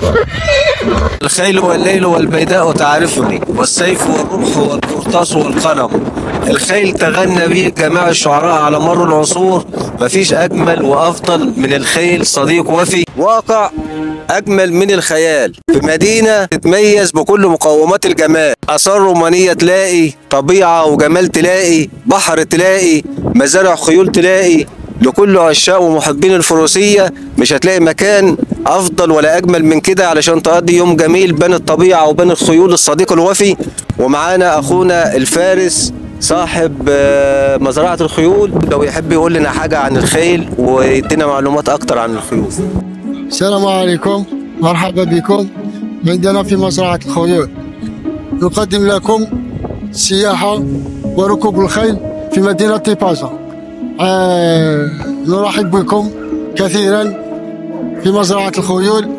الخيل والليل والبيداء تعرفني والسيف والرمح والقرطاس والقلم الخيل تغنى به جميع الشعراء على مر العصور مفيش أجمل وأفضل من الخيل صديق وفي واقع أجمل من الخيال في مدينة تتميز بكل مقومات الجمال آثار رومانية تلاقي طبيعة وجمال تلاقي بحر تلاقي مزارع خيول تلاقي لكل عشاق ومحبين الفروسية مش هتلاقي مكان أفضل ولا أجمل من كده علشان تقضي يوم جميل بين الطبيعة وبين الخيول الصديق الوفي ومعانا أخونا الفارس صاحب آه، مزرعة الخيول لو يحب يقول لنا حاجة عن الخيل ويدينا معلومات أكتر عن الخيول السلام عليكم مرحبا بكم عندنا في مزرعة الخيول نقدم لكم سياحة وركوب الخيل في مدينة طيبازا آه نرحب بكم كثيرا في مزرعة الخيول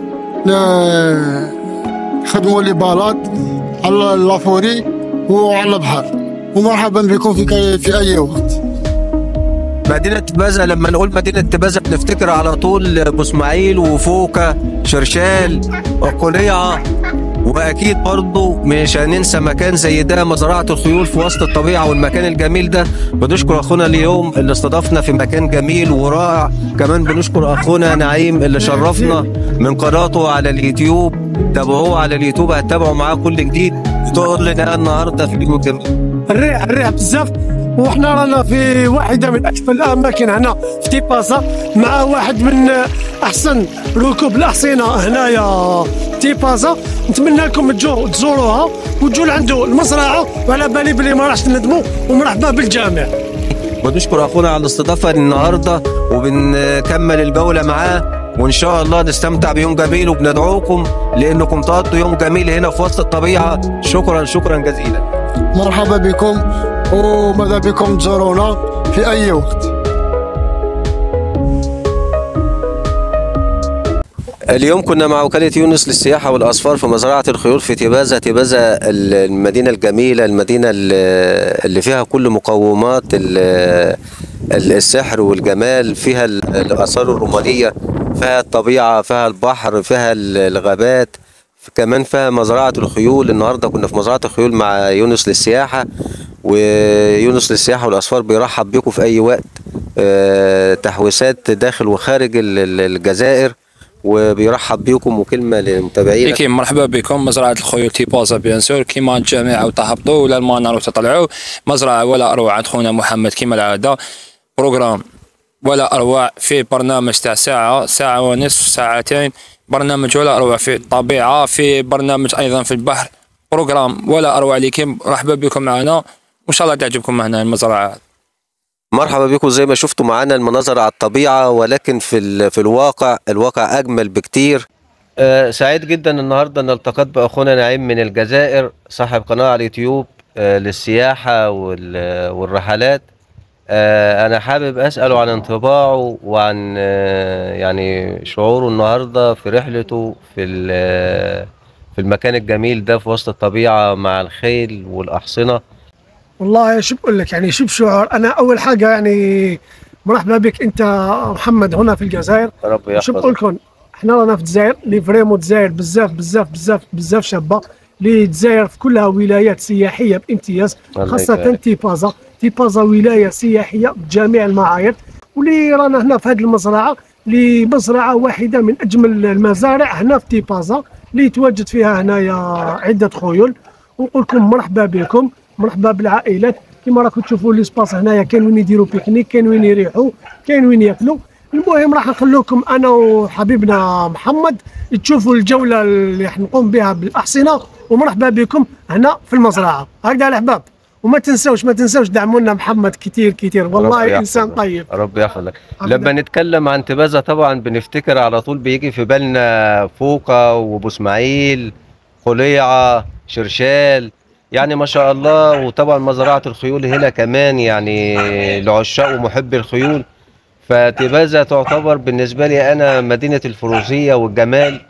نخدموا لي بالات على اللافوري وعلى البحر ومرحبا بكم في, كي- في أي وقت مدينة تبازة لما نقول مدينة تبازة بنفتكر على طول أبو إسماعيل وفوكا شرشال وقليعة وأكيد برضه مش هننسى مكان زي ده مزرعة الخيول في وسط الطبيعة والمكان الجميل ده بنشكر أخونا اليوم اللي استضافنا في مكان جميل ورائع كمان بنشكر أخونا نعيم اللي شرفنا من قناته على اليوتيوب تابعوه على اليوتيوب هتتابعوا معاه كل جديد تقول لنا النهارده في اليوم الجميل الريح الريح بزاف وحنا رانا في واحده من اكثر الاماكن هنا في تيبازا مع واحد من احسن ركوب الاحصنه هنايا تيبازا نتمنى لكم تجوا تزوروها وتجوا لعنده المزرعه وعلى بالي بلي ما راحش تندموا ومرحبا بالجميع بنشكر اخونا على الاستضافه النهارده وبنكمل الجوله معاه وان شاء الله نستمتع بيوم جميل وبندعوكم لانكم تقضوا يوم جميل هنا في وسط الطبيعه شكرا شكرا جزيلا مرحبا بكم وماذا بكم تزورونا في أي وقت اليوم كنا مع وكالة يونس للسياحة والأسفار في مزرعة الخيول في تبازة تبازة ال- المدينة الجميلة المدينة ال- اللي فيها كل مقومات ال- ال- السحر والجمال فيها ال- الآثار الرومانية فيها الطبيعة فيها البحر فيها ال- الغابات كمان فيها مزرعة الخيول النهاردة كنا في مزرعة الخيول مع يونس للسياحة ويونس للسياحة والأسفار بيرحب بيكم في أي وقت آه، تحويسات داخل وخارج ال- ال- الجزائر وبيرحب بيكم وكلمة للمتابعين كيما مرحبا بكم مزرعة الخيول تيبازا بيان سور كيما الجميع وتهبطوا ولا المنار وتطلعوا مزرعة ولا أروع عند خونا محمد كيما العادة بروجرام ولا أروع في برنامج تاع ساعة ساعة ونصف ساعتين برنامج ولا أروع في الطبيعة في برنامج أيضا في البحر بروجرام ولا أروع لكم مرحبا بكم معنا وإن شاء الله تعجبكم هنا المزرعة مرحبا بكم زي ما شفتوا معانا المناظر على الطبيعة ولكن في ال- في الواقع الواقع أجمل بكتير آه، سعيد جدا النهارده ان التقيت باخونا نعيم من الجزائر صاحب قناه على اليوتيوب آه، للسياحه وال- والرحلات آه، انا حابب اساله عن انطباعه وعن آه، يعني شعوره النهارده في رحلته في ال- في المكان الجميل ده في وسط الطبيعه مع الخيل والاحصنه والله شو بقول لك يعني شو بشعور انا اول حاجه يعني مرحبا بك انت محمد هنا في الجزائر رب شو بقول يحفظك لكم احنا رانا في الجزائر اللي فريمون الجزائر بزاف بزاف بزاف بزاف شابه اللي الجزائر في كلها ولايات سياحيه بامتياز الله خاصه يبارك. تيبازا تيبازا ولايه سياحيه بجميع المعايير واللي رانا هنا في هذه المزرعه اللي مزرعه واحده من اجمل المزارع هنا في تيبازا اللي يتواجد فيها هنايا عده خيول ونقول لكم مرحبا بكم مرحبا بالعائلات كما راكم تشوفوا ليسباس هنايا كاين وين يديروا بيكنيك كاين وين يريحوا كاين وين ياكلوا المهم راح نخلوكم انا وحبيبنا محمد تشوفوا الجوله اللي راح نقوم بها بالاحصنه ومرحبا بكم هنا في المزرعه هكذا الاحباب وما تنسوش ما تنسوش دعمونا محمد كتير كتير رب والله يحفظك. انسان طيب رب يحفظك أبداً. لما نتكلم عن تبازة طبعا بنفتكر على طول بيجي في بالنا فوقة وابو اسماعيل قليعة شرشال يعني ما شاء الله وطبعا مزرعة الخيول هنا كمان يعني لعشاق ومحبي الخيول فتبازة تعتبر بالنسبة لي أنا مدينة الفروسية والجمال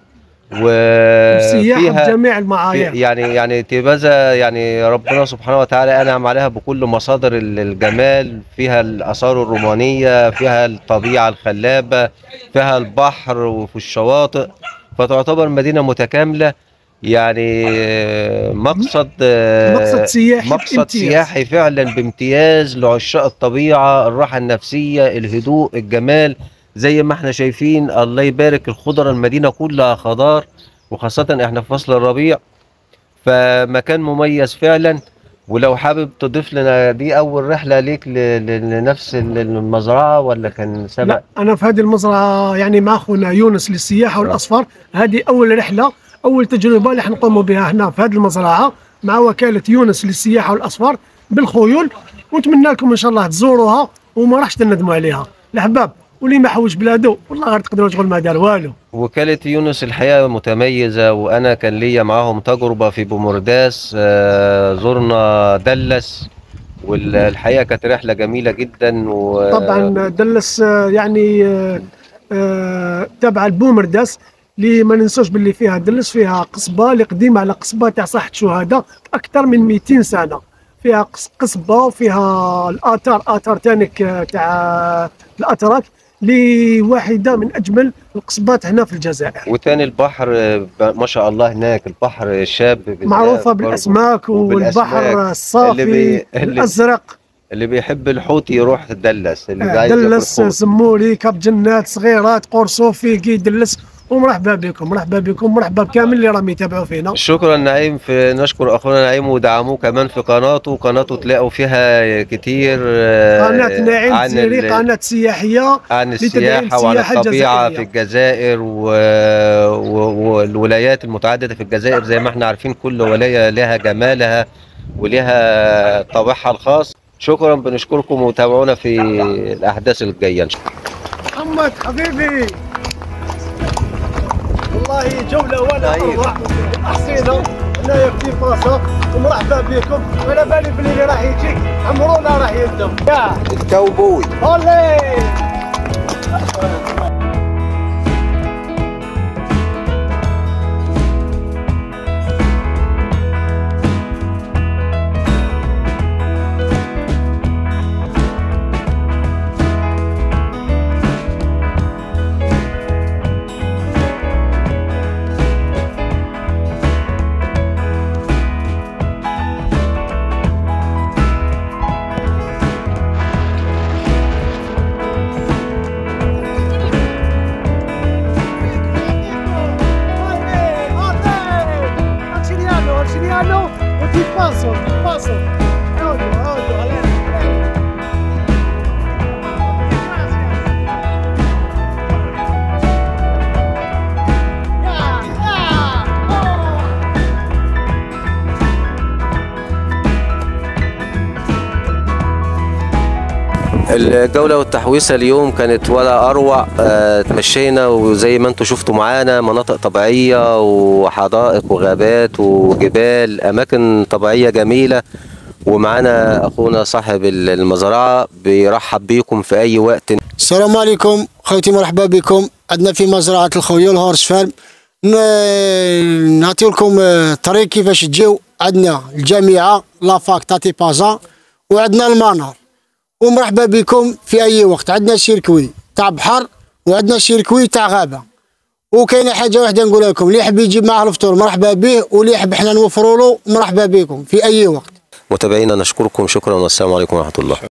سياحه وفيها بجميع في- المعايير يعني يعني تبازة يعني ربنا سبحانه وتعالى أنعم عليها بكل مصادر ال- الجمال فيها الآثار الرومانية فيها الطبيعة الخلابة فيها البحر وفي الشواطئ فتعتبر مدينه متكامله يعني آه، مقصد آه، مقصد سياحي مقصد بامتياز. سياحي فعلا بامتياز لعشاق الطبيعه الراحه النفسيه الهدوء الجمال زي ما احنا شايفين الله يبارك الخضره المدينه كلها خضار وخاصه احنا في فصل الربيع فمكان مميز فعلا ولو حابب تضيف لنا دي اول رحله ليك ل- ل- لنفس المزرعه ولا كان سبق لا انا في هذه المزرعه يعني مع اخونا يونس للسياحه والاصفار هذه اول رحله اول تجربه اللي حنقوموا بها هنا في هذه المزرعه مع وكاله يونس للسياحه والاصفار بالخيول ونتمنى لكم ان شاء الله تزوروها وما راحش تندموا عليها الاحباب واللي ما حوش بلادو والله غير تقدروا تقول ما دار والو وكالة يونس الحقيقة متميزة وأنا كان ليا معاهم تجربة في بومرداس آه، زرنا دلس والحقيقة كانت رحلة جميلة جدا و طبعا دلس آه، يعني آه، آه، تبع البومرداس اللي ما ننسوش باللي فيها دلس فيها قصبه اللي قديمه على قصبه تاع صحه شهداء اكثر من 200 سنه فيها قص- قصبه وفيها الاثار اثار تانك آه، تاع الاتراك اللي واحده من اجمل القصبات هنا في الجزائر وتاني البحر آه، ب- ما شاء الله هناك البحر شاب بالذات معروفه برضه. بالاسماك وبالأسماك. والبحر الصافي اللي بي- اللي- الازرق اللي بيحب الحوت يروح دلس اللي آه، عايز ياكل دلس حوت. زموري كاب جنات صغيرات قرصوفي كي دلس ومرحبا بكم مرحبا بكم مرحبا بكامل اللي راهم يتابعوا فينا شكرا نعيم في نشكر اخونا نعيم ودعموه كمان في قناته قناته تلاقوا فيها كتير آه، قناة نعيم عن تيري ال- قناة سياحية عن لتدعيم السياحة وعن السياحة الطبيعة الجزائرية. في الجزائر و... و... والولايات المتعددة في الجزائر زي ما احنا عارفين كل ولاية لها جمالها ولها طابعها الخاص شكرا بنشكركم وتابعونا في الأحداث الجاية إن شاء الله محمد حبيبي والله جولة وانا طيب. اروع حسينا هنايا في فرنسا ومرحبا بكم وانا بالي بلي اللي راح يجي عمرونا راح يندم يا الكاوبوي اولي Arciniano, Arciniano, e ti passo, ti passo. Odio, odio, Alena. الجولة والتحويسة اليوم كانت ولا أروع آه، تمشينا وزي ما انتم شفتوا معانا مناطق طبيعية وحدائق وغابات وجبال أماكن طبيعية جميلة ومعانا أخونا صاحب المزرعة بيرحب بيكم في أي وقت السلام عليكم خوتي مرحبا بكم عندنا في مزرعة الخيول هورس فارم ن- نعطيو لكم آه، طريق كيفاش تجيو عندنا الجامعة لافاك تاتي بازا وعندنا المنار ومرحبا بكم في أي وقت عندنا سيركوي تاع بحر وعندنا سيركوي تاع غابة وكاينه حاجة واحدة نقول لكم اللي يحب يجيب معاه الفطور مرحبا به واللي يحب احنا نوفروا له مرحبا بكم في أي وقت متابعينا نشكركم شكرا والسلام عليكم ورحمة الله